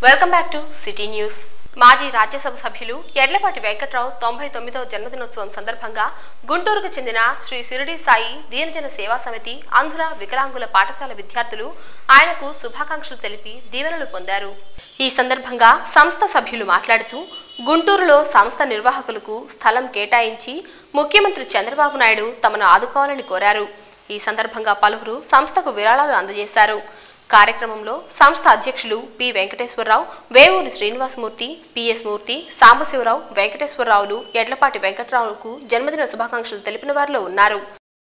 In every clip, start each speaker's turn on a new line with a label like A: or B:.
A: welcome back to city news మాజీ రాజ్యసభ సభ్యులు ఎడ్లపాటి వెంకట్రావు తొంభై తొమ్మిదవ జన్మదినోత్సవం సందర్భంగా గుంటూరుకు చెందిన శ్రీ సిరిడి సాయి దీనజన సేవా సమితి అంధుల వికలాంగుల పాఠశాల విద్యార్థులు ఆయనకు శుభాకాంక్షలు తెలిపి దీవెనలు పొందారు ఈ సందర్భంగా సంస్థ సభ్యులు మాట్లాడుతూ గుంటూరులో సంస్థ నిర్వాహకులకు స్థలం కేటాయించి ముఖ్యమంత్రి చంద్రబాబు నాయుడు తమను ఆదుకోవాలని కోరారు ఈ సందర్భంగా పలువురు సంస్థకు విరాళాలు అందజేశారు కార్యక్రమంలో సంస్థ అధ్యక్షులు పి వెంకటేశ్వరరావు వేవూరి శ్రీనివాసమూర్తి పిఎస్ మూర్తి సాంబశివరావు వెంకటేశ్వరరావులు ఎడ్లపాటి వెంకట్రావులకు జన్మదిన శుభాకాంక్షలు తెలిపిన వారిలో ఉన్నారు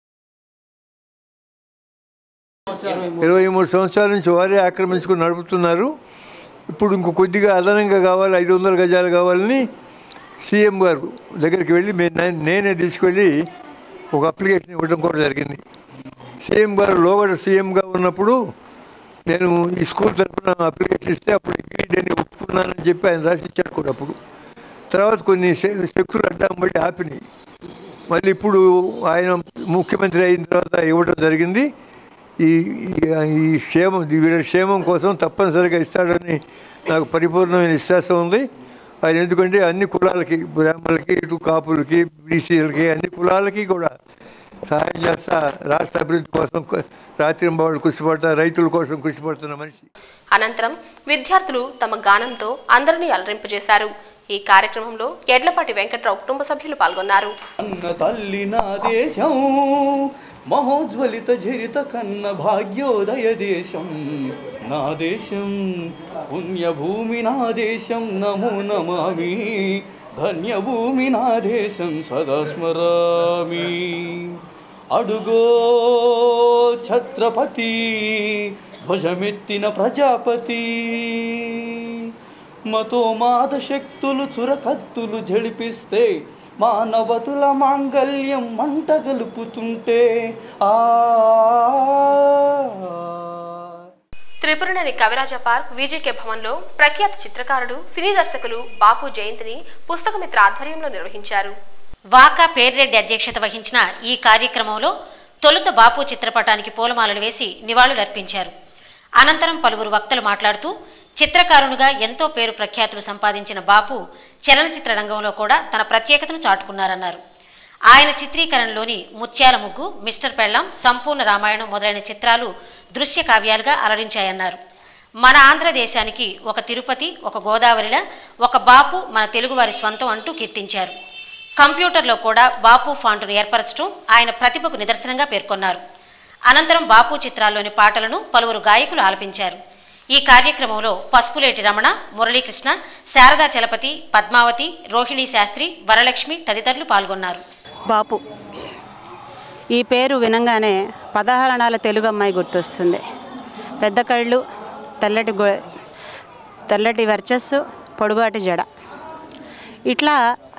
B: ఇరవై మూడు సంవత్సరాల నుంచి వారే ఆక్రమించుకుని నడుపుతున్నారు ఇప్పుడు ఇంకో కొద్దిగా అదనంగా కావాలి ఐదు వందల గజాలు కావాలని సీఎం గారు దగ్గరికి వెళ్ళి మే- నే- నేనే తీసుకెళ్ళి ఒక అప్లికేషన్ ఇవ్వడం కూడా జరిగింది సీఎం గారు లోగడ సీఎంగా ఉన్నప్పుడు నేను ఈ స్కూల్ తరఫున అప్లికేషన్ ఇస్తే అప్పుడు గ్రీడ్ అని ఒప్పుకున్నానని చెప్పి ఆయన రాసి ఇచ్చాడు కూడా అప్పుడు తర్వాత కొన్ని శ- శక్తులు అడ్డం బట్టి ఆపినాయి మళ్ళీ ఇప్పుడు ఆయన ముఖ్యమంత్రి అయిన తర్వాత ఇవ్వడం జరిగింది ఈ ఈ- ఈ క్షేమం ఈ వీరి క్షేమం కోసం తప్పనిసరిగా ఇస్తాడని నాకు పరిపూర్ణమైన విశ్వాసం ఉంది ఆయన ఎందుకంటే అన్ని కులాలకి బ్రాహ్మణులకి ఇటు కాపులకి బీసీలకి అన్ని కులాలకి కూడా సహాయం చేస్తా రాష్ట్ర అభివృద్ధి కోసం రాత్రింబావులు కృషి పడతా రైతుల కోసం కృషి పడుతున్న మనిషి
A: అనంతరం విద్యార్థులు తమ గానంతో అందరినీ అలరింపజేశారు ఈ కార్యక్రమంలో ఎడ్లపాటి వెంకట్రావు కుటుంబ సభ్యులు పాల్గొన్నారు
C: అన్న తల్లి నా దేశం మహోజ్వలిత ఝరిత కన్న భాగ్యోదయ దేశం నా దేశం పుణ్యభూమి నా దేశం నమో నమామి ధన్యభూమి నా దేశం సదా స్మరామి అడుగో ఛత్రపతి ధ్వజమెత్తిన ప్రజాపతి మతో మాద శక్తులు చురకత్తులు జడిపిస్తే మానవతుల మాంగల్యం మంట గలుపుతుంటే ఆ
A: త్రిపురనేని కవిరాజ పార్క్ విజేకే భవన్లో ప్రఖ్యాత చిత్రకారుడు సినీ దర్శకులు బాపు జయంతిని పుస్తకమిత్ర ఆధ్వర్యంలో నిర్వహించారు
D: వాకా పేర్రెడ్డి అధ్యక్షత వహించిన ఈ కార్యక్రమంలో తొలుత బాపు చిత్రపటానికి పూలమాలలు వేసి నివాళులర్పించారు అనంతరం పలువురు వక్తలు మాట్లాడుతూ చిత్రకారునిగా ఎంతో పేరు ప్రఖ్యాతులు సంపాదించిన బాపు చలనచిత్ర రంగంలో కూడా తన ప్రత్యేకతను చాటుకున్నారన్నారు ఆయన చిత్రీకరణలోని ముత్యాల ముగ్గు మిస్టర్ పెళ్ళం సంపూర్ణ రామాయణం మొదలైన చిత్రాలు దృశ్య కావ్యాలుగా అలరించాయన్నారు మన ఆంధ్రదేశానికి ఒక తిరుపతి ఒక గోదావరిలా ఒక బాపు మన తెలుగువారి స్వంతం అంటూ కీర్తించారు కంప్యూటర్లో కూడా బాపు ఫాంటును ఏర్పరచడం ఆయన ప్రతిభకు నిదర్శనంగా పేర్కొన్నారు అనంతరం బాపు చిత్రాల్లోని పాటలను పలువురు గాయకులు ఆలపించారు ఈ కార్యక్రమంలో పసుపులేటి రమణ మురళీకృష్ణ శారదా చలపతి పద్మావతి రోహిణీ శాస్త్రి వరలక్ష్మి తదితరులు పాల్గొన్నారు
E: బాపు ఈ పేరు వినంగానే పదహారణాల తెలుగు అమ్మాయి గుర్తొస్తుంది పెద్ద కళ్ళు తెల్లటి గొ తెల్లటి వర్చస్సు పొడుగాటి జడ ఇట్లా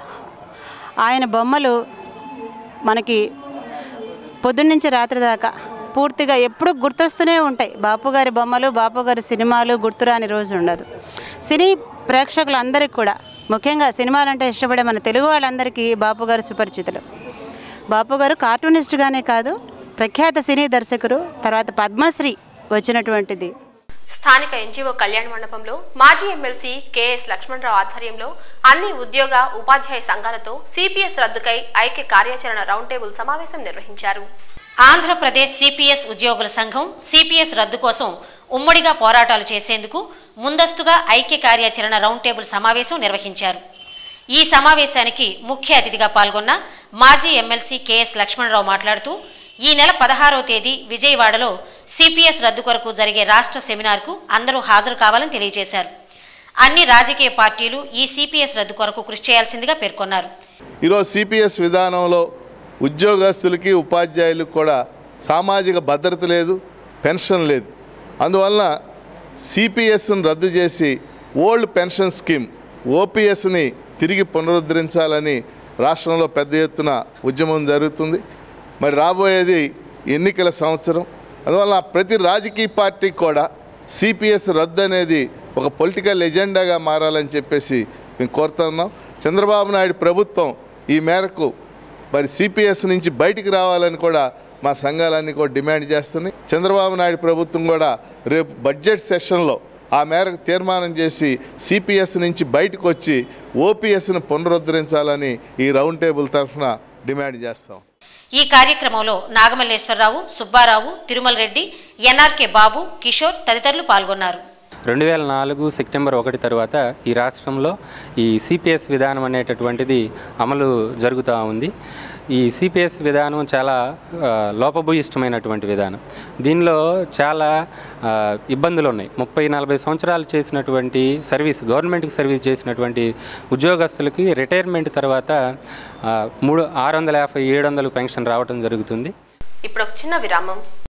E: ఆయన బొమ్మలు మనకి పొద్దున్నుంచి రాత్రి దాకా పూర్తిగా ఎప్పుడు గుర్తొస్తూనే ఉంటాయి బాపు గారి బొమ్మలు బాపు గారి సినిమాలు గుర్తురాని రోజు ఉండదు సినీ ప్రేక్షకులందరికీ కూడా ముఖ్యంగా సినిమాలంటే ఇష్టపడే మన తెలుగు వాళ్ళందరికీ బాపు గారు సుపరిచితులు బాపు గారు కార్టూనిస్ట్గానే కాదు ప్రఖ్యాత సినీ దర్శకుడు తర్వాత పద్మశ్రీ వచ్చినటువంటిది
A: స్థానిక ఎన్జీఓ కళ్యాణ మండపంలో మాజీ ఎమ్మెల్సీ కెఎస్ లక్ష్మణరావు ఆధ్వర్యంలో అన్ని ఉద్యోగ ఉపాధ్యాయ సంఘాలతో సిపిఎస్ రద్దుకై ఐక్య కార్యాచరణ రౌండ్ టేబుల్ సమావేశం నిర్వహించారు
D: ఆంధ్రప్రదేశ్ సిపిఎస్ ఉద్యోగుల సంఘం సిపిఎస్ రద్దు కోసం ఉమ్మడిగా పోరాటాలు చేసేందుకు ముందస్తుగా ఐక్య కార్యాచరణ రౌండ్ టేబుల్ సమావేశం నిర్వహించారు ఈ సమావేశానికి ముఖ్య అతిథిగా పాల్గొన్న మాజీ ఎమ్మెల్సీ కెఎస్ లక్ష్మణరావు మాట్లాడుతూ ఈ నెల పదహారవ తేదీ విజయవాడలో సిపిఎస్ రద్దు కొరకు జరిగే రాష్ట్ర సెమినార్కు అందరూ హాజరు కావాలని తెలియజేశారు అన్ని రాజకీయ పార్టీలు ఈ సిపిఎస్ రద్దు కొరకు కృషి చేయాల్సిందిగా పేర్కొన్నారు
F: ఈరోజు సిపిఎస్ విధానంలో ఉద్యోగస్తులకి ఉపాధ్యాయులకు కూడా సామాజిక భద్రత లేదు పెన్షన్ లేదు అందువలన సిపిఎస్ను రద్దు చేసి ఓల్డ్ పెన్షన్ స్కీమ్ ఓపీఎస్ని తిరిగి పునరుద్ధరించాలని రాష్ట్రంలో పెద్ద ఎత్తున ఉద్యమం జరుగుతుంది మరి రాబోయేది ఎన్నికల సంవత్సరం అందువల్ల ప్రతి రాజకీయ పార్టీకి కూడా సిపిఎస్ రద్దు అనేది ఒక పొలిటికల్ ఎజెండాగా మారాలని చెప్పేసి మేము కోరుతున్నాం చంద్రబాబు నాయుడు ప్రభుత్వం ఈ మేరకు మరి సిపిఎస్ నుంచి బయటికి రావాలని కూడా మా సంఘాలన్నీ కూడా డిమాండ్ చేస్తున్నాయి చంద్రబాబు నాయుడు ప్రభుత్వం కూడా రేపు బడ్జెట్ సెషన్లో ఆ మేరకు తీర్మానం చేసి సిపిఎస్ నుంచి బయటకు వచ్చి ఓపీఎస్ను పునరుద్ధరించాలని ఈ రౌండ్ టేబుల్ తరఫున డిమాండ్ చేస్తాం
D: ఈ కార్యక్రమంలో నాగమల్లేశ్వరరావు సుబ్బారావు తిరుమల రెడ్డి ఎన్ఆర్కే బాబు కిషోర్ తదితరులు పాల్గొన్నారు
G: రెండు వేల నాలుగు సెప్టెంబర్ ఒకటి తర్వాత ఈ రాష్ట్రంలో ఈ సిపిఎస్ విధానం అనేటటువంటిది అమలు జరుగుతూ ఉంది ఈ సిపిఎస్ విధానం చాలా ఆ, లోపభూయిష్టమైనటువంటి విధానం దీనిలో చాలా ఆ, ఇబ్బందులు ఉన్నాయి ముప్పై నలభై సంవత్సరాలు చేసినటువంటి సర్వీస్ గవర్నమెంట్కి సర్వీస్ చేసినటువంటి ఉద్యోగస్తులకి రిటైర్మెంట్ తర్వాత ఆ, మూడు ఆరు వందల యాభై ఏడు వందలు పెన్షన్ రావడం జరుగుతుంది
A: ఇప్పుడు ఒక చిన్న విరామం